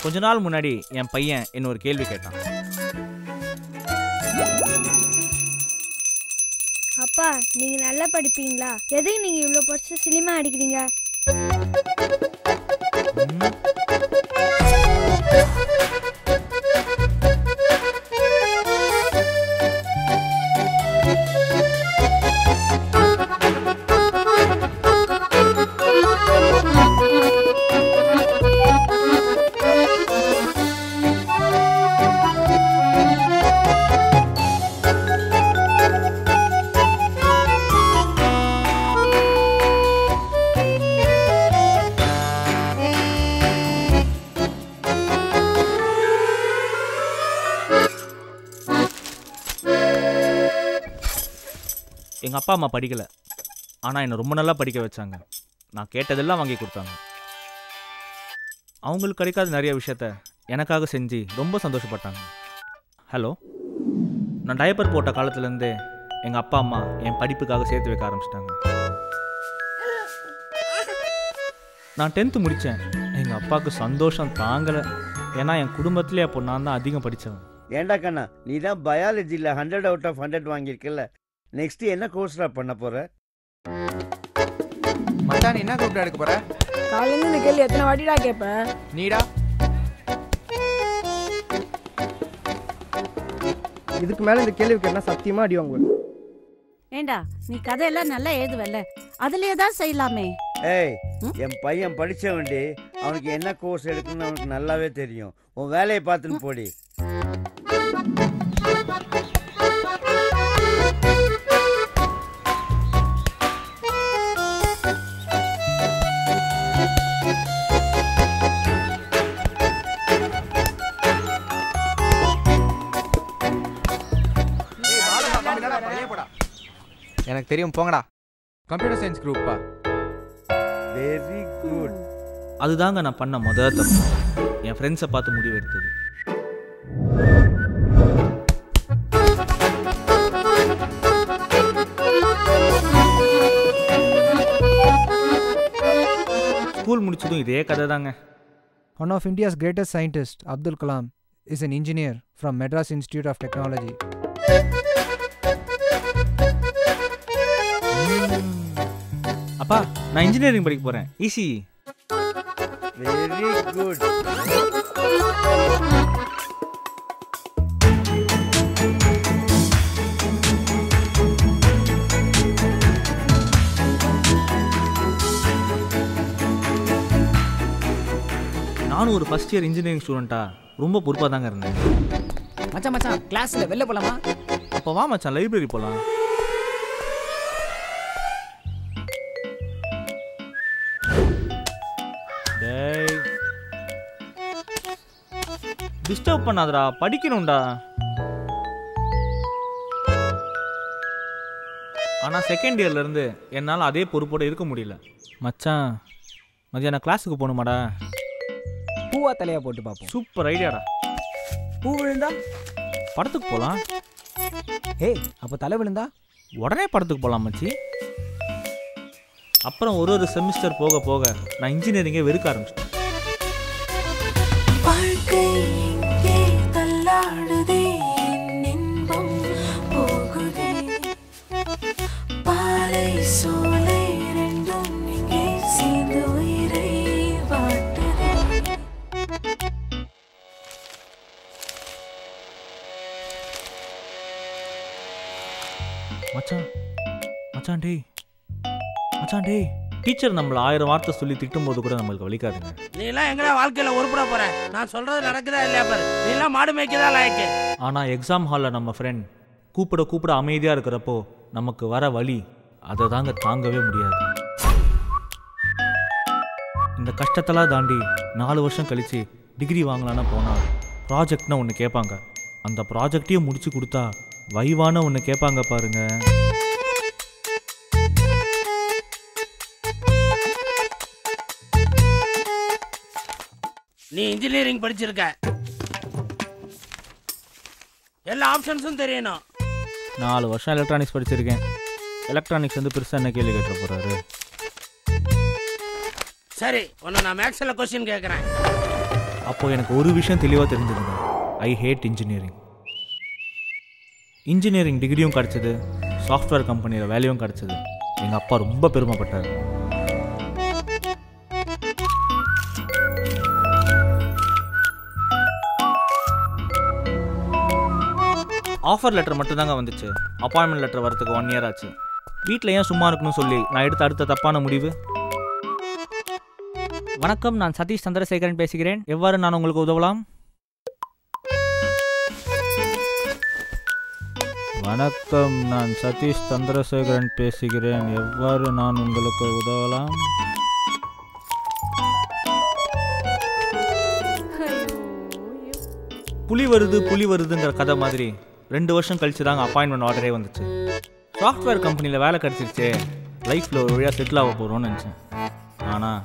கொஞ்ச நாள் முன்னாடி என் பையன் என்ன ஒரு கேள்வி கேட்டான் அப்பா நீங்க நல்லா படிப்பீங்களா எதுக்கு நீங்க இவ்வளோ படிச்சு சினிமா அடிக்கிறீங்க ம், எங்கள் அப்பா அம்மா படிக்கலை ஆனால் என்னை ரொம்ப நல்லா படிக்க வச்சாங்க நான் கேட்டதெல்லாம் வாங்கி கொடுத்தாங்க அவங்களுக்கு கிடைக்காத நிறைய விஷயத்த எனக்காக செஞ்சு ரொம்ப சந்தோஷப்பட்டாங்க ஹலோ நான் டயப்பர் போட்ட காலத்துலேருந்தே எங்கள் அப்பா அம்மா என் படிப்புக்காக சேர்த்து வைக்க ஆரம்பிச்சிட்டாங்க நான் டென்த்து முடித்தேன் எங்கள் அப்பாவுக்கு சந்தோஷம் தாங்கலை ஏன்னா என் குடும்பத்திலே அப்போ நான் தான் அதிகம் படித்தவன் ஏண்டா கண்ணா நீ தான் பயாலஜியில் ஹண்ட்ரட் அவுட் ஆஃப் ஹண்ட்ரட் வாங்கியிருக்கல நெக்ஸ்ட் என்ன கோர்ஸ்டா பண்ண போற மச்சான் நீ என்ன குரூப்டா எடுக்க போற காலையில இந்த கேள்வி எத்தனை வாட்டிடா கேட்ப நீடா இதுக்கு மேல இந்த கேள்விக்கு என்ன சத்தியமா அடி வாங்குவேன் ஏண்டா நீ கதையெல்லாம் நல்லா எழுதுவல்ல அதுலயே தான் செய்யலாமே ஏய் ம்? என் பையன் படிச்ச வேண்டி அவனுக்கு என்ன கோர்ஸ் எடுக்கணும்னு அவனுக்கு நல்லாவே தெரியும் உன் வேலையை பார்த்துன்னு போடி எனக்கு தெரியும் போங்கடா கம்ப்யூட்டர் சயின்ஸ் குரூப்பா வெரி குட் அதுதாங்க நான் பண்ண முதல் தப்பு என் ஃப்ரெண்ட்ஸை பார்த்து முடிவு எடுத்தது ஸ்கூல் முடிச்சதும் இதே கதை தாங்க One of India's greatest scientists, Abdul Kalam, is an engineer from Madras Institute of Technology. அப்பா நான் இன்ஜினியரிங் படிக்க போகிறேன் ஈஸி வெரி குட் நானும் ஒரு ஃபஸ்ட் இயர் இன்ஜினியரிங் ஸ்டூடெண்ட்டாக ரொம்ப பொறுப்பாக தாங்க இருந்தேன் மச்சான் மச்சான் கிளாஸ்ல வெளில போலாமா அப்போ வா மச்சான் லைப்ரரி போகலாம் டேய் டிஸ்டர்ப் பண்ணாதடா படிக்கணும்டா ஆனால் செகண்ட் இயர்லேருந்து என்னால் அதே பொறுப்போடு இருக்க முடியல மச்சான் மதியானம் கிளாஸுக்கு போகணுமாடா பூவா தலையா போட்டு பார்ப்போம் சூப்பர் ஐடியாடா பூ விழுந்தா படத்துக்கு போகலாம் ஏய் அப்ப தலை விழுந்தா உடனே படத்துக்கு போகலாம் மச்சி அப்புறம் ஒரு ஒரு செமிஸ்டர் போக போக நான் இன்ஜினியரிங்கை வெறுக்க ஆரம்பிச்சிட்டேன் வாழ்க்கை எங்கே தள்ளாடுதே என் இன்பம் போகுதே பாலை சோலை ரெண்டும் இங்கே சேர்ந்து உயிரை வாட்டுதே மச்சான் மச்சான் டேய் மச்சான் டேய் டீச்சர் நம்மள ஆயிரம் வார்த்தை சொல்லி திட்டும்போது கூட நம்மளுக்கு வலிக்காதுங்க நீ எல்லாம் எங்கடா வாழ்க்கையில உருப்பட போற நான் சொல்றது நடக்குதா இல்லையா பாரு நீ எல்லாம் மாடு மேய்க்கதா லாயக்கு ஆனால் எக்ஸாம் ஹாலில் நம்ம ஃப்ரெண்ட் கூப்பிட கூப்பிட அமைதியாக இருக்கிறப்போ நமக்கு வர வலி அதை தாங்க தாங்கவே முடியாது இந்த கஷ்டத்தெல்லாம் தாண்டி நாலு வருஷம் கழிச்சு டிகிரி வாங்கலான்னு போனால் ப்ராஜெக்ட்னு ஒன்று கேட்பாங்க அந்த ப்ராஜெக்டையும் முடிச்சு கொடுத்தா வைவான ஒன்று கேட்பாங்க பாருங்க நீ இன்ஜினியரிங் படிச்சிருக்க எல்லா ஆப்ஷன்ஸும் தெரியணும் நாலு வருஷம் எலக்ட்ரானிக்ஸ் படிச்சிருக்கேன் எலக்ட்ரானிக்ஸ் வந்து பெருசாக என்ன கேள்வி கேட்டுற போகிறாரு சரி உன்னை நான் மேக்ஸில் கொஸ்டின் கேட்குறேன் அப்போது எனக்கு ஒரு விஷயம் தெளிவாக தெரிஞ்சிருங்க ஐ ஹேட் இன்ஜினியரிங் இன்ஜினியரிங் டிகிரியும் கிடச்சிது சாஃப்ட்வேர் கம்பெனியில் வேலையும் கிடச்சிது எங்கள் அப்பா ரொம்ப பெருமைப்பட்டார் ஆஃபர் லெட்டர் மட்டும்தாங்க வந்துச்சு அப்பாயின்மெண்ட் லெட்டர் வரதுக்கு ஒன் இயர் ஆச்சு வீட்டில் ஏன் சும்மா இருக்கணும்னு சொல்லி நான் எடுத்த அடுத்த தப்பான முடிவு வணக்கம் நான் சதீஷ் சந்திரசேகரன் பேசுகிறேன் எவ்வாறு நான் உங்களுக்கு உதவலாம் வணக்கம் நான் சதீஷ் சந்திரசேகரன் பேசுகிறேன் எவ்வாறு நான் உங்களுக்கு உதவலாம் புலி வருது புலி வருதுங்கிற கதை மாதிரி ரெண்டு வருஷம் கழிச்சு தாங்க அப்பாயின்மெண்ட் ஆர்டரே வந்துச்சு சாஃப்ட்வேர் கம்பெனியில் வேலை கிடச்சிருச்சே லைஃப்பில் ஒரு வழியாக செட்டில் ஆக போகிறோம்னு நினச்சேன் ஆனால்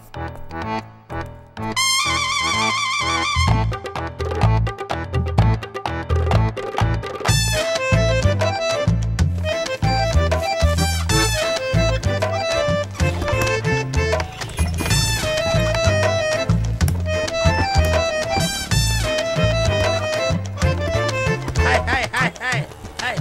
hi hi hi hi hi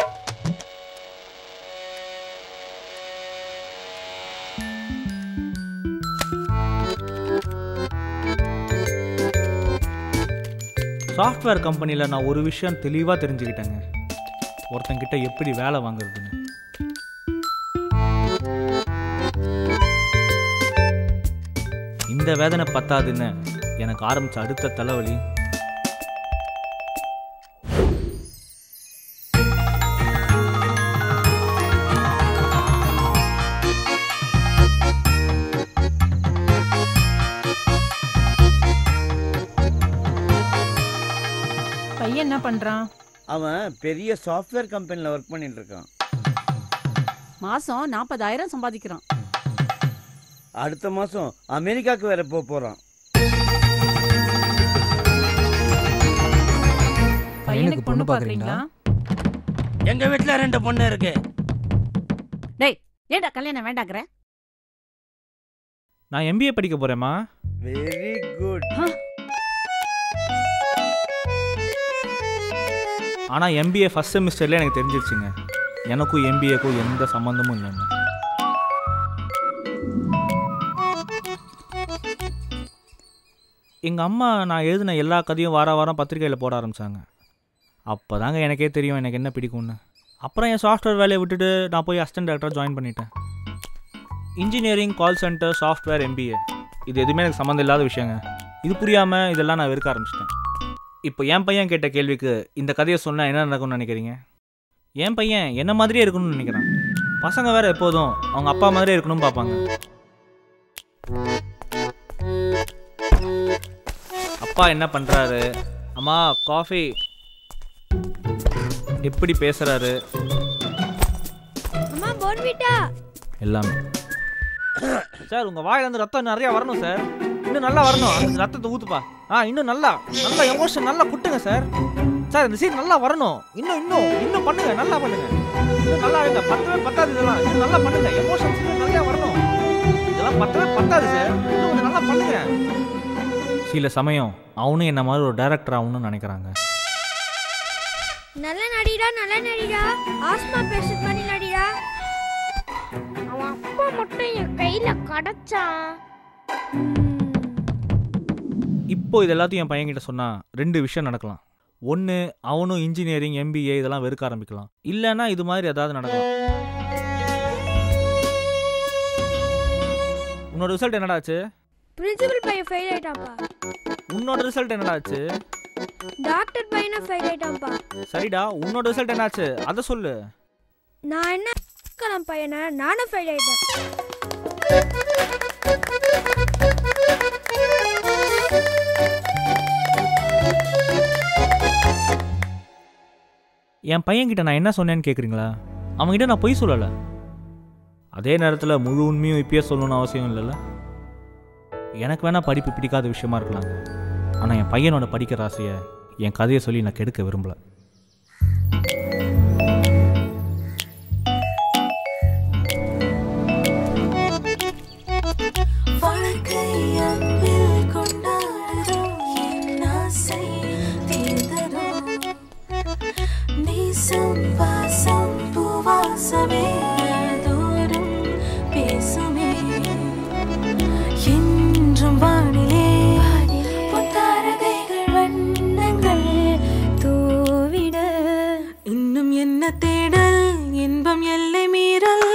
software கம்பெனியில் நான் ஒரு விஷயம் தெளிவாக தெரிஞ்சுக்கிட்டேங்க ஒருத்தங்கிட்ட எப்படி வேலை வாங்குறதுன்னு இந்த வேதனை பத்தாதுன்னு எனக்கு ஆரம்பிச்ச அடுத்த தலைவலி பையன் என்ன பண்றான் அவன் பெரிய சாஃப்ட்வேர் கம்பெனியில் ஒர்க் பண்ணிட்டு இருக்கான் மாசம் நாற்பதாயிரம் சம்பாதிக்கிறான் அடுத்த மாதம் அமெரிக்காவுக்கு வேற போக போகிறான் பையனுக்கு பொண்ணு பாக்குறீங்களா எங்க வீட்டுல ரெண்டு பொண்ணு இருக்கு டேய் ஏன்டா கல்யாணம் வேண்டாங்கிற நான் எம்பிஏ படிக்க போகிறேம்மா வெரி குட் ஆனால் எம்பிஏ ஃபஸ்ட் செமிஸ்டர்லேயே எனக்கு தெரிஞ்சிருச்சுங்க எனக்கும் எம்பிஏக்கும் எந்த சம்மந்தமும் இல்லைன்னு எங்கள் அம்மா நான் எழுதின எல்லா கதையும் வார வாரம் பத்திரிக்கையில் போட ஆரம்பித்தாங்க அப்போ தாங்க எனக்கே தெரியும் எனக்கு என்ன பிடிக்கும்னு அப்புறம் என் சாஃப்ட்வேர் வேலையை விட்டுட்டு நான் போய் அசிஸ்டன்ட் டேரக்டராக ஜாயின் பண்ணிட்டேன் engineering call centre software MBA இது எதுவுமே எனக்கு சம்மந்தம் இல்லாத விஷயங்க இது புரியாமல் இதெல்லாம் நான் வெறுக்க ஆரம்பிச்சிட்டேன் இப்போ என் பையன் கேட்ட கேள்விக்கு இந்த கதையை சொன்னால் என்ன நடக்கும்னு நினைக்கிறீங்க என் பையன் என்ன மாதிரியே இருக்கணும்னு நினைக்கிறான் பசங்க வேற எப்போதும் அவங்க அப்பா மாதிரியே இருக்கணும்னு பார்ப்பாங்க அப்பா என்ன பண்ணுறாரு அம்மா காஃபி எப்படி பேசுகிறாரு அம்மா போன்விட்டா எல்லாமே சார் உங்கள் வாயிலேருந்து ரத்தம் நிறையா வரணும் சார் இன்னும் நல்லா வரணும் அந்த ரத்தத்தை ஊற்றுப்பா ஆ இன்னும் நல்லா நல்லா எமோஷன் நல்லா குட்டுங்க சார் சார் இந்த சீன் நல்லா வரணும் இன்னும் இன்னும் இன்னும் பண்ணுங்க நல்லா பண்ணுங்க இன்னும் நல்லா இருங்க பத்தவே பத்தாது இதெல்லாம் இன்னும் நல்லா பண்ணுங்க எமோஷன்ஸ் இன்னும் நிறையா வரணும் இதெல்லாம் பத்தவே பத்தாது சார் இன்னும் கொஞ்சம் நல்லா பண்ணுங்க சில சமயம் அவனும் என்ன மாதிரி ஒரு டைரக்டர் ஆகணும்னு நினைக்கிறாங்க நல்ல நடிடா நல்ல நடிடா ஆஸ்மா பேஷண்ட் பண்ணி நடிடா அவன் அப்பா மட்டும் என் கையில கடச்சான் இப்போ இது எல்லாத்தையும் என் பையன்கிட்ட சொன்னால் ரெண்டு விஷயம் நடக்கலாம் ஒன்று அவனும் இன்ஜினியரிங் எம்பிஏ இதெல்லாம் வெறுக்க ஆரம்பிக்கலாம் இல்லைன்னா இது மாதிரி ஏதாவது நடக்கலாம் உன்னோட ரிசல்ட் என்னடாச்சு பிரின்சிபல் பையன் ஃபெயில் ஆயிட்டான்ப்பா உன்னோட ரிசல்ட் என்னடாச்சு டாக்டர் பையனும் ஃபெயில் ஆயிட்டான்ப்பா சரிடா உன்னோட ரிசல்ட் என்னாச்சு அதை சொல்லு நான் என்ன கிளம் பையனை நானும் ஃபெயில் ஆயிட்டேன் என் பையன்கிட்ட நான் என்ன சொன்னேன்னு கேட்குறீங்களா அவன்கிட்ட நான் பொய் சொல்லலை அதே நேரத்தில் முழு உண்மையும் இப்பயே சொல்லணும்னு அவசியம் இல்லைல்ல எனக்கு வேணால் படிப்பு பிடிக்காத விஷயமா இருக்கலாங்க ஆனால் என் பையனோட படிக்கிற ஆசையை என் கதையை சொல்லி நான் கெடுக்க விரும்பல வாழ்க்கை அன்பில் கொண்டாடுறோம் வாசம் வாசம் பூவாசமே தூரம் பேசுமே என்றும் வானிலே பொத்தாரகைகள் வண்ணங்கள் தூவிட இன்னும் என்ன தேடல் இன்பம் எல்லை மீறல்